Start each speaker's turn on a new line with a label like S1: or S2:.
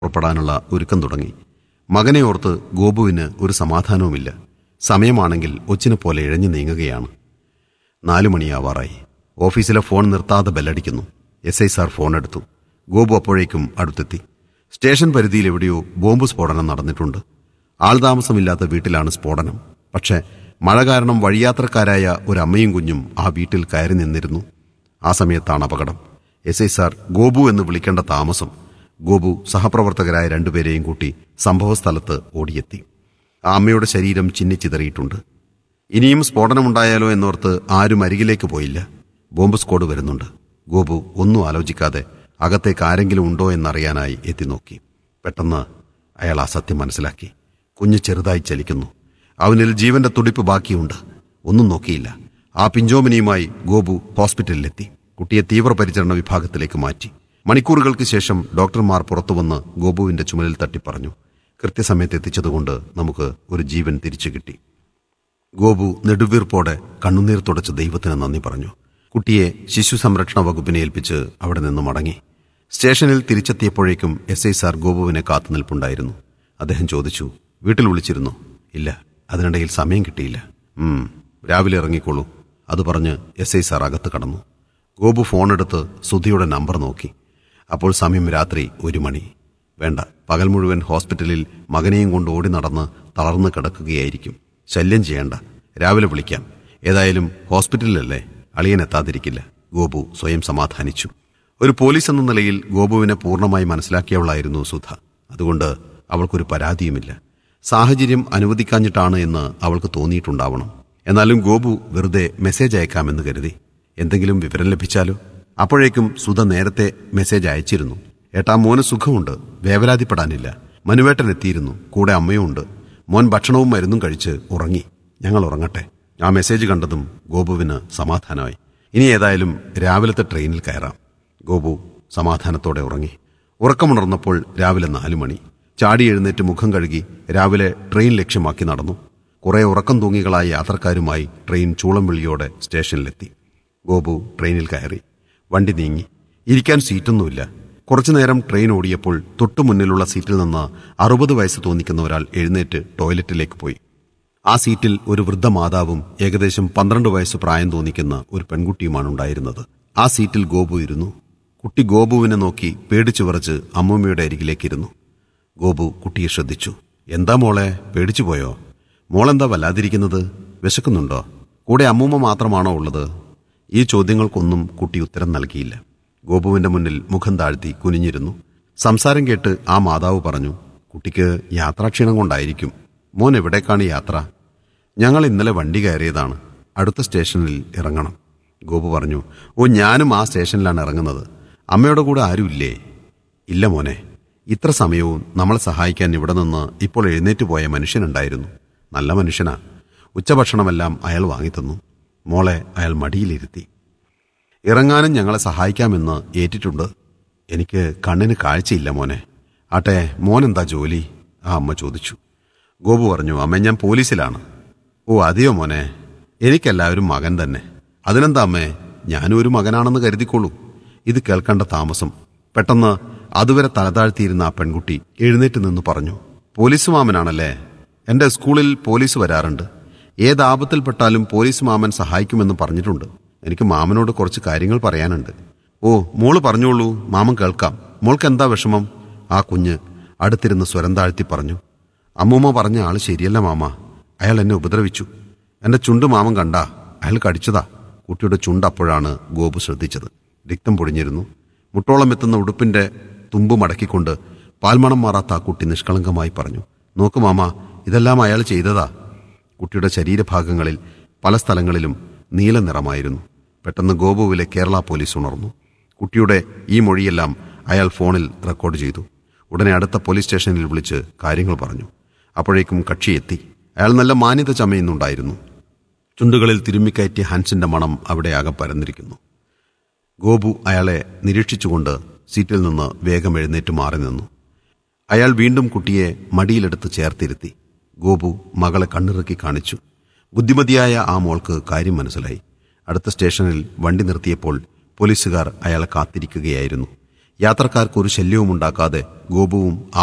S1: പുറപ്പെടാനുള്ള ഒരുക്കം തുടങ്ങി മകനെ ഓർത്ത് ഗോപുവിന് ഒരു സമാധാനവുമില്ല സമയമാണെങ്കിൽ ഒച്ചിനെ പോലെ ഇഴഞ്ഞു നീങ്ങുകയാണ് നാലു മണിയാവാറായി ഓഫീസിലെ ഫോൺ നിർത്താതെ ബെല്ലടിക്കുന്നു എസ് ഐ സാർ ഫോൺ എടുത്തു ഗോപു അപ്പോഴേക്കും അടുത്തെത്തി സ്റ്റേഷൻ പരിധിയിൽ എവിടെയോ ബോംബ് സ്ഫോടനം നടന്നിട്ടുണ്ട് ആൾതാമസമില്ലാത്ത വീട്ടിലാണ് സ്ഫോടനം പക്ഷേ മഴ കാരണം വഴിയാത്രക്കാരായ ഒരു അമ്മയും കുഞ്ഞും ആ വീട്ടിൽ കയറി നിന്നിരുന്നു ആ സമയത്താണ് അപകടം എസ് ഐ സാർ ഗോപു എന്ന് വിളിക്കേണ്ട താമസം ഗോപു സഹപ്രവർത്തകരായ രണ്ടുപേരെയും കൂട്ടി സംഭവസ്ഥലത്ത് ഓടിയെത്തി ആ അമ്മയുടെ ശരീരം ചിന്നിച്ചിതറിയിട്ടുണ്ട് ഇനിയും സ്ഫോടനമുണ്ടായാലോ എന്നോർത്ത് ആരും അരികിലേക്ക് പോയില്ല ബോംബ് സ്ക്വാഡ് വരുന്നുണ്ട് ഗോപു ഒന്നും ആലോചിക്കാതെ അകത്തേക്ക് ആരെങ്കിലും ഉണ്ടോ എന്നറിയാനായി എത്തി നോക്കി പെട്ടെന്ന് അയാൾ ആ സത്യം മനസ്സിലാക്കി കുഞ്ഞ് ചെറുതായി ചലിക്കുന്നു അവനിൽ ജീവന്റെ തുടിപ്പ് ബാക്കിയുണ്ട് ഒന്നും നോക്കിയില്ല ആ പിഞ്ചോമിനിയുമായി ഗോപു ഹോസ്പിറ്റലിലെത്തി കുട്ടിയെ തീവ്രപരിചരണ വിഭാഗത്തിലേക്ക് മാറ്റി മണിക്കൂറുകൾക്ക് ശേഷം ഡോക്ടർമാർ പുറത്തുവന്ന് ഗോപുവിന്റെ ചുമലിൽ തട്ടി പറഞ്ഞു കൃത്യസമയത്ത് എത്തിച്ചതുകൊണ്ട് നമുക്ക് ഒരു ജീവൻ തിരിച്ചു കിട്ടി ഗോപു നെടുവീർപ്പോടെ കണ്ണുനീർ തുടച്ച് ദൈവത്തിന് നന്ദി പറഞ്ഞു കുട്ടിയെ ശിശു സംരക്ഷണ വകുപ്പിനെ ഏൽപ്പിച്ച് അവിടെ നിന്ന് മടങ്ങി സ്റ്റേഷനിൽ തിരിച്ചെത്തിയപ്പോഴേക്കും എസ് ഐ സാർ ഗോപുവിനെ കാത്തുനിൽപ്പുണ്ടായിരുന്നു അദ്ദേഹം ചോദിച്ചു വീട്ടിൽ വിളിച്ചിരുന്നോ ഇല്ല അതിനിടയിൽ സമയം കിട്ടിയില്ല ഉം രാവിലെ ഇറങ്ങിക്കോളൂ അത് പറഞ്ഞ് എസ് ഐ സാർ അകത്ത് കടന്നു ഗോപു ഫോണെടുത്ത് സുധിയുടെ നമ്പർ നോക്കി അപ്പോൾ സമയം രാത്രി ഒരു മണി വേണ്ട പകൽ മുഴുവൻ ഹോസ്പിറ്റലിൽ മകനെയും കൊണ്ട് ഓടി നടന്ന് തളർന്നു കിടക്കുകയായിരിക്കും ശല്യം ചെയ്യണ്ട രാവിലെ വിളിക്കാം ഏതായാലും ഹോസ്പിറ്റലിലല്ലേ അളിയൻ എത്താതിരിക്കില്ല ഗോപു സ്വയം സമാധാനിച്ചു ഒരു പോലീസ് എന്ന നിലയിൽ ഗോപുവിനെ പൂർണ്ണമായി മനസ്സിലാക്കിയവളായിരുന്നു സുധ അതുകൊണ്ട് അവൾക്കൊരു പരാതിയുമില്ല സാഹചര്യം അനുവദിക്കാഞ്ഞിട്ടാണ് എന്ന് അവൾക്ക് തോന്നിയിട്ടുണ്ടാവണം എന്നാലും ഗോപു വെറുതെ മെസ്സേജ് അയക്കാമെന്ന് കരുതി എന്തെങ്കിലും വിവരം ലഭിച്ചാലോ അപ്പോഴേക്കും സുധ നേരത്തെ മെസ്സേജ് അയച്ചിരുന്നു ഏട്ടാ മോന് സുഖമുണ്ട് വേവലാതിപ്പെടാനില്ല മനുവേട്ടൻ എത്തിയിരുന്നു കൂടെ അമ്മയും ഉണ്ട് മോൻ ഭക്ഷണവും മരുന്നും കഴിച്ച് ഉറങ്ങി ഞങ്ങൾ ഉറങ്ങട്ടെ ആ മെസ്സേജ് കണ്ടതും ഗോപുവിന് സമാധാനമായി ഇനി ഏതായാലും രാവിലത്തെ ട്രെയിനിൽ കയറാം ഗോപു സമാധാനത്തോടെ ഉറങ്ങി ഉറക്കമുണർന്നപ്പോൾ രാവിലെ നാലു മണി ചാടി എഴുന്നേറ്റ് മുഖം കഴുകി രാവിലെ ട്രെയിൻ ലക്ഷ്യമാക്കി നടന്നു കുറെ ഉറക്കം തൂങ്ങികളായ യാത്രക്കാരുമായി ട്രെയിൻ ചൂളംവിളിയോടെ സ്റ്റേഷനിലെത്തി ഗോപു ട്രെയിനിൽ കയറി വണ്ടി നീങ്ങി ഇരിക്കാൻ സീറ്റൊന്നുമില്ല കുറച്ചുനേരം ട്രെയിൻ ഓടിയപ്പോൾ തൊട്ടു മുന്നിലുള്ള സീറ്റിൽ നിന്ന് അറുപത് വയസ്സ് തോന്നിക്കുന്ന ഒരാൾ എഴുന്നേറ്റ് ടോയ്ലറ്റിലേക്ക് പോയി ആ സീറ്റിൽ ഒരു വൃദ്ധ മാതാവും ഏകദേശം പന്ത്രണ്ട് വയസ്സ് പ്രായം തോന്നിക്കുന്ന ഒരു പെൺകുട്ടിയുമാണ് ഉണ്ടായിരുന്നത് ആ സീറ്റിൽ ഗോപു ഇരുന്നു കുട്ടി ഗോപുവിനെ നോക്കി പേടിച്ചു വിറച്ച് അമ്മൂമ്മയുടെ അരികിലേക്കിരുന്നു ഗോപു കുട്ടിയെ ശ്രദ്ധിച്ചു എന്താ മോളെ പേടിച്ചു പോയോ മോളെന്താ വല്ലാതിരിക്കുന്നത് വിശക്കുന്നുണ്ടോ കൂടെ അമ്മൂമ്മ മാത്രമാണോ ഉള്ളത് ഈ ചോദ്യങ്ങൾക്കൊന്നും കുട്ടി ഉത്തരം നൽകിയില്ല ഗോപുവിന്റെ മുന്നിൽ മുഖം താഴ്ത്തി കുനിഞ്ഞിരുന്നു സംസാരം കേട്ട് ആ മാതാവ് പറഞ്ഞു കുട്ടിക്ക് യാത്രാക്ഷീണം കൊണ്ടായിരിക്കും മോൻ എവിടേക്കാണ് യാത്ര ഞങ്ങൾ ഇന്നലെ വണ്ടി കയറിയതാണ് അടുത്ത സ്റ്റേഷനിൽ ഇറങ്ങണം ഗോപു പറഞ്ഞു ഓ ഞാനും ആ സ്റ്റേഷനിലാണ് ഇറങ്ങുന്നത് അമ്മയുടെ കൂടെ ആരുമില്ലേ ഇല്ല മോനെ ഇത്ര സമയവും നമ്മളെ സഹായിക്കാൻ ഇവിടെ നിന്ന് ഇപ്പോൾ എഴുന്നേറ്റ് പോയ മനുഷ്യനുണ്ടായിരുന്നു നല്ല മനുഷ്യനാ ഉച്ചഭക്ഷണമെല്ലാം അയാൾ വാങ്ങിത്തന്നു മോളെ അയാൾ മടിയിലിരുത്തി ഇറങ്ങാനും ഞങ്ങളെ സഹായിക്കാമെന്ന് ഏറ്റിട്ടുണ്ട് എനിക്ക് കണ്ണിന് കാഴ്ചയില്ല മോനെ ആട്ടെ മോനെന്താ ജോലി ആ അമ്മ ചോദിച്ചു ഗോപു പറഞ്ഞു അമ്മ ഞാൻ പോലീസിലാണ് ഓ അതെയോ മോനെ എനിക്കെല്ലാവരും മകൻ തന്നെ അതിനെന്താ അമ്മേ ഞാനും ഒരു മകനാണെന്ന് കരുതിക്കോളൂ ഇത് കേൾക്കേണ്ട താമസം പെട്ടെന്ന് അതുവരെ തലതാഴ്ത്തിയിരുന്ന ആ പെൺകുട്ടി എഴുന്നേറ്റ് നിന്ന് പറഞ്ഞു പോലീസ് മാമനാണല്ലേ എന്റെ സ്കൂളിൽ പോലീസ് വരാറുണ്ട് ഏത് ആപത്തിൽപ്പെട്ടാലും പോലീസ് മാമൻ സഹായിക്കുമെന്ന് പറഞ്ഞിട്ടുണ്ട് എനിക്ക് മാമനോട് കുറച്ച് കാര്യങ്ങൾ പറയാനുണ്ട് ഓ മോള് പറഞ്ഞോളൂ മാമൻ കേൾക്കാം മോൾക്ക് എന്താ വിഷമം ആ കുഞ്ഞ് അടുത്തിരുന്ന് സ്വരം താഴ്ത്തി പറഞ്ഞു അമ്മൂമ്മ പറഞ്ഞ ആള് ശരിയല്ല മാമ അയാൾ എന്നെ ഉപദ്രവിച്ചു എന്റെ ചുണ്ട് മാമൻ കണ്ടാ അയാൾ കടിച്ചതാ കുട്ടിയുടെ ചുണ്ട് അപ്പോഴാണ് ഗോപു ശ്രദ്ധിച്ചത് രക്തം പൊടിഞ്ഞിരുന്നു മുട്ടോളം എത്തുന്ന ഉടുപ്പിന്റെ തുമ്പ് മടക്കിക്കൊണ്ട് പാൽമണം മാറാത്ത ആ കുട്ടി നിഷ്കളങ്കമായി പറഞ്ഞു നോക്ക് മാമ ഇതെല്ലാം അയാൾ ചെയ്തതാ കുട്ടിയുടെ ശരീരഭാഗങ്ങളിൽ പല സ്ഥലങ്ങളിലും നീല നിറമായിരുന്നു പെട്ടെന്ന് ഗോപുവിലെ കേരള പോലീസ് ഉണർന്നു കുട്ടിയുടെ ഈ മൊഴിയെല്ലാം അയാൾ ഫോണിൽ റെക്കോർഡ് ചെയ്തു ഉടനെ അടുത്ത പോലീസ് സ്റ്റേഷനിൽ വിളിച്ച് കാര്യങ്ങൾ പറഞ്ഞു അപ്പോഴേക്കും കക്ഷി എത്തി അയാൾ നല്ല മാന്യത ചമയുന്നുണ്ടായിരുന്നു ചുണ്ടുകളിൽ തിരുമ്മിക്കയറ്റിയ ഹാൻസിന്റെ മണം അവിടെ ആകെ പരന്നിരിക്കുന്നു ഗോപു അയാളെ നിരീക്ഷിച്ചുകൊണ്ട് സീറ്റിൽ നിന്ന് വേഗം എഴുന്നേറ്റ് മാറി നിന്നു അയാൾ വീണ്ടും കുട്ടിയെ മടിയിലെടുത്ത് ചേർത്തിരുത്തി ഗോപു മകളെ കണ്ണിറുക്കി കാണിച്ചു ബുദ്ധിമതിയായ ആ മോൾക്ക് കാര്യം മനസ്സിലായി അടുത്ത സ്റ്റേഷനിൽ വണ്ടി നിർത്തിയപ്പോൾ പോലീസുകാർ അയാളെ കാത്തിരിക്കുകയായിരുന്നു യാത്രക്കാർക്ക് ഒരു ശല്യവും ഉണ്ടാക്കാതെ ഗോപുവും ആ